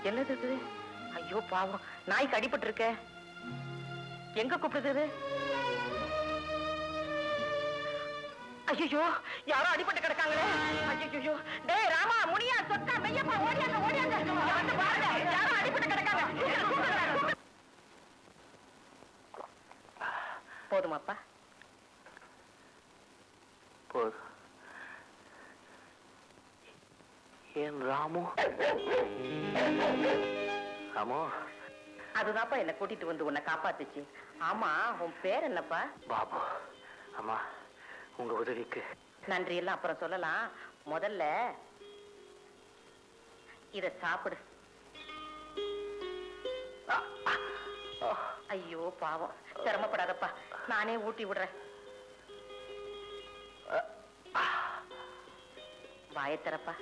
என்னது இது ஐயோ பாவம் நாய்க்கு அடிபட்டு இருக்க எங்க கூப்பிடுது ஐயோ யாரோ அடிபட்டு கிடக்காங்களே ஐயோ டேய் ராமா முனியா சொத்தா மெய்யப்பா ஓடியாங்க ஓடியாங்க இங்க வந்து பாருங்க யாரோ அடிபட்டு கிடக்காங்க கூப்பிடுங்க, கூப்பிடுங்க. போதுமாப்பா போதும் ஏன் ராமு ராமு அதுதான்ப்பா என்ன கூட்டிட்டு வந்து உன்னை காப்பாத்துச்சு ஆமா உன் பேர் என்னப்பா பாபு அம்மா உங்க உதவிக்கு நன்றி எல்லாம் அப்புறம் சொல்லலாம் முதல்ல இத சாப்பிடு ஐயோ பாவம் சிரமப்படாதப்பா நானே ஊட்டி விடுறேன் வாயத்தரப்பா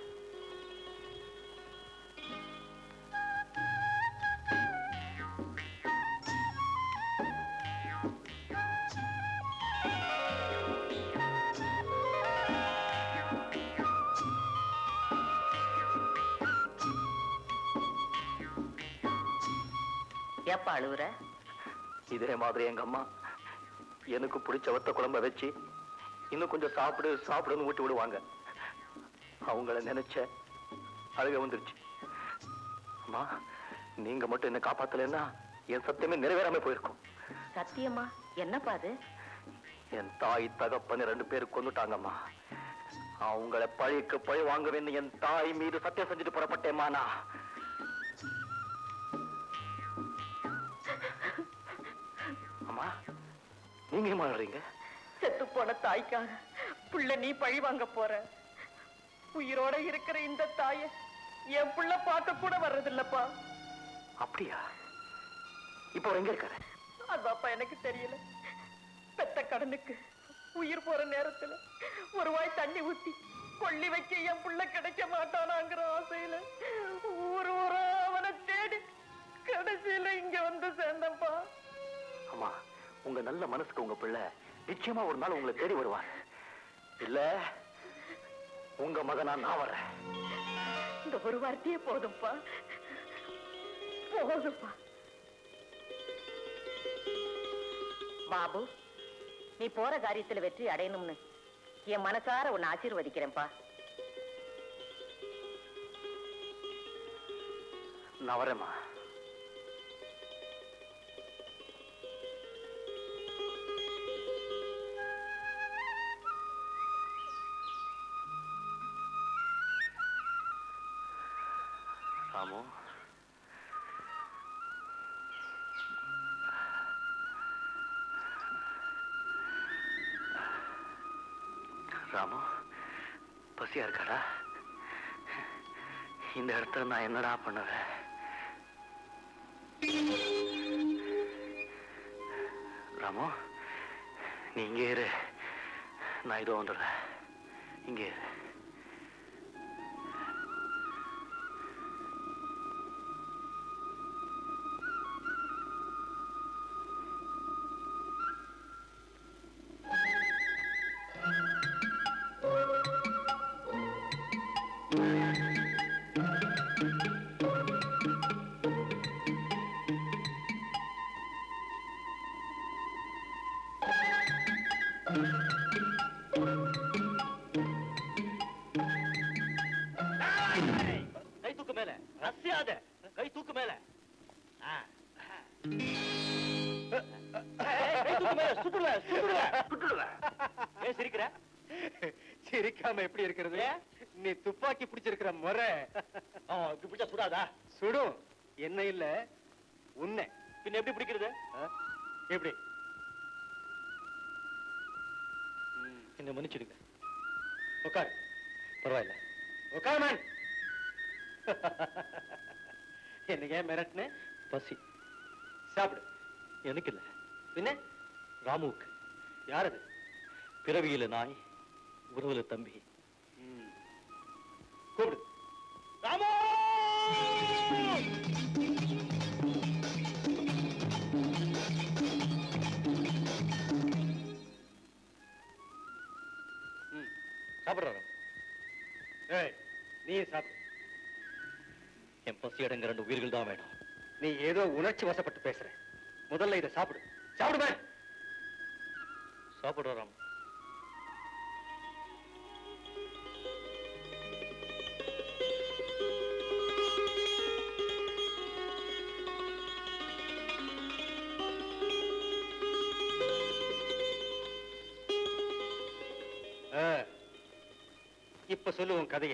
ஏப்பா அழுவுற இதே மாதிரி எங்க அம்மா எனக்கு பிடிச்ச வத்த குழம்ப வச்சு இன்னும் கொஞ்சம் சாப்பிடு சாப்பிடுன்னு ஊட்டி விடுவாங்க அவங்கள நினைச்ச அழுக வந்துருச்சு அம்மா நீங்க மட்டும் என்ன காப்பாத்தலைன்னா என் சத்தியமே நிறைவேறாம போயிருக்கும் சத்தியமா என்னப்பா அது என் தாய் தகப்பன்னு ரெண்டு பேர் கொண்டுட்டாங்கம்மா அவங்கள பழிக்கு பழி வாங்குவேன்னு என் தாய் மீது சத்தியம் செஞ்சுட்டு புறப்பட்டேம்மா நான் அம்மா நீங்க ஏன் மாறுறீங்க செத்து போன தாய்க்காக புள்ள நீ பழி வாங்க போற உயிரோட இருக்கிற இந்த தாய என் புள்ள பார்க்க கூட வர்றதில்லப்பா அப்படியா இப்போ அவர் எங்க இருக்காரு அதாப்பா எனக்கு தெரியல பெத்த கடனுக்கு உயிர் போற நேரத்துல ஒரு வாய் தண்ணி ஊத்தி கொள்ளி வைக்க என் புள்ள கிடைக்க மாட்டானாங்கிற ஆசையில ஊர் ஊரா அவனை தேடி கடைசியில இங்க வந்து சேர்ந்தப்பா அம்மா உங்க நல்ல மனசுக்கு உங்க பிள்ளை நிச்சயமா ஒரு நாள் உங்களை தேடி வருவார் இல்ல உங்க மகனா நான் வர்றேன் இந்த ஒரு வார்த்தையே போதும்ப்பா போதும்ப்பா பாபு நீ போற காரியத்துல வெற்றி அடையணும்னு என் மனசார உன்னை ஆசீர்வதிக்கிறேன்ப்பா நான் வரேம்மா ராமு ராமு பசியா இருக்காடா இந்த இடத்துல நான் என்னடா பண்ணுவேன் ராமு நீ இங்கே இரு நான் இதோ வந்துடுறேன் இங்கே இரு கை தூக்கு மேல அசையாத கை தூக்கு மேல ஆ. ஏய், கை தூக்கு மேல சுட்டுடுவேன் சுட்டுடுவேன் சுட்டுடுவேன் ஏன் சிரிக்கிற சிரிக்காம எப்படி இருக்கிறது நீ துப்பாக்கி பிடிச்சிருக்கிற முறை ஆ, இப்படி பிடிச்சா சுடாதா சுடும் என்ன இல்ல உன்னை பின்ன எப்படி பிடிக்கிறது ஆ? எப்படி என்ன மன்னிச்சிடுங்க உட்காரு பரவாயில்ல உட்காரு மேன் என்ன ஏன் மிரட்டுன பசி சாப்பிடு எனக்கு இல்ல பின்ன ராமுவுக்கு யார் அது பிறவியில நாய் உறவுல தம்பி ம். கூப்பிடு ராமு ம். சாப்பிடுறாரு ஏய் நீ சாப்பிடு என் பசி பசி அடங்க ரெண்டு உயிர்கள் தான் வேணும் நீ ஏதோ உணர்ச்சி வசப்பட்டு பேசுற முதல்ல இதை சாப்பிடு சாப்பிடுமே சாப்பிடுறோம் ஆ. இப்ப சொல்லு உன் கதைய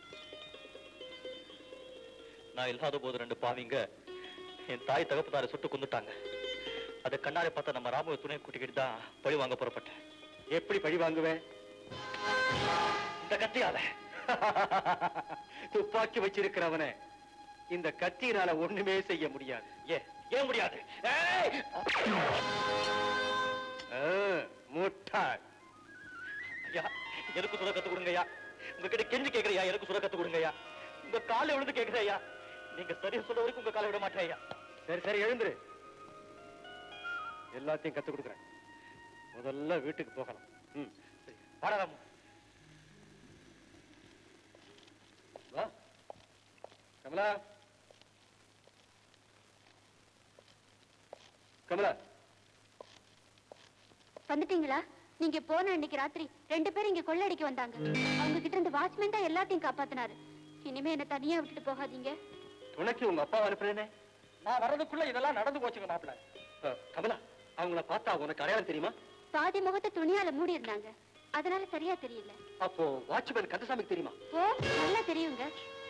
நான் இல்லாத போது ரெண்டு பாவிங்க என் தாய் தகப்பதாரை சுட்டு கொண்டுட்டாங்க அதை கண்ணாரை பார்த்த நம்ம ராமுவ துணை கூட்டிக்கிட்டு தான் பழி வாங்க புறப்பட்டேன் எப்படி பழி வாங்குவேன் இந்த கத்தியால துப்பாக்கி வச்சிருக்கிறவனை இந்த கத்தியினால ஒண்ணுமே செய்ய முடியாது ஏன் ஏன் முடியாது ஏய்! ஆ, முட்டாள் ஐயா எனக்கு சுட கத்து கொடுங்க ஐயா உங்ககிட்ட கெஞ்சி கேக்குறையா எனக்கு சுட கத்து கொடுங்க ஐயா உங்க காலை விழுந்து கேக்குறேன் ஐயா நீங்க சரியா சொல்ற வரைக்கும் உங்க காலை விட மாட்டேன் ஐயா சரி சரி எழுந்துரு எல்லாத்தையும் கத்து கொடுக்குறேன் முதல்ல வீட்டுக்கு போகலாம் ம் சரி, வாடா ராமு வா கமலா கமலா வந்துட்டீங்களா நீங்க போன அன்னைக்கு ராத்திரி ரெண்டு பேரும் இங்க கொள்ளடிக்க வந்தாங்க அவங்க கிட்ட இருந்து வாட்ச்மேன் தான் எல்லாத்தையும் காப்பாத்தினாரு இனிமே என்ன தனியா விட்டுட்டு போகாதீங்க துணைக்கு உங்க அப்பா அனுப்புறேனே நான் வர்றதுக்குள்ள இதெல்லாம் நடந்து போச்சுங்க மாப்பிள்ள அ, கமலா அவங்கள பார்த்தா உனக்கு அடையாளம் தெரியுமா பாதி முகத்தை துணியால மூடி இருந்தாங்க அதனால சரியா தெரியல அப்போ வாட்ச்மேன் கந்தசாமிக்கு தெரியுமா ஓ நல்லா தெரியுங்க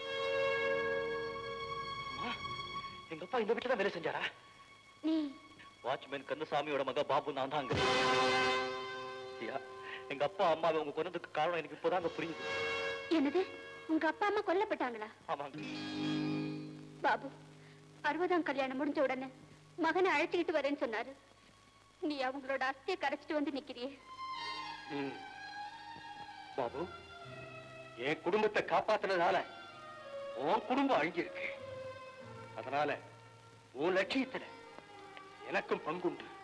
அம்மா, எங்க அப்பா இந்த வீட்டுல தான் வேலை செஞ்சாரா நீ வாட்ச்மேன் கந்தசாமியோட மக பாபு நான் தாங்க ஐயா எங்க அப்பா அம்மாவை உங்க கொன்னதுக்கு காரணம் எனக்கு இப்போதாங்க புரியுது என்னது உங்க அப்பா அம்மா கொல்லப்பட்டாங்களா ஆமாங்க பாபு அறுபதாம் கல்யாணம் முடிஞ்ச உடனே மகனை அழைச்சிக்கிட்டு வரேன்னு சொன்னாரு நீ அவங்களோட அஸ்தியை கரைச்சிட்டு வந்து நிக்கிறியே ம். பாபு என் குடும்பத்தை காப்பாத்துனதால உன் குடும்பம் அழிஞ்சிருக்கு அதனால உன் லட்சியத்துல எனக்கும் பங்குண்டு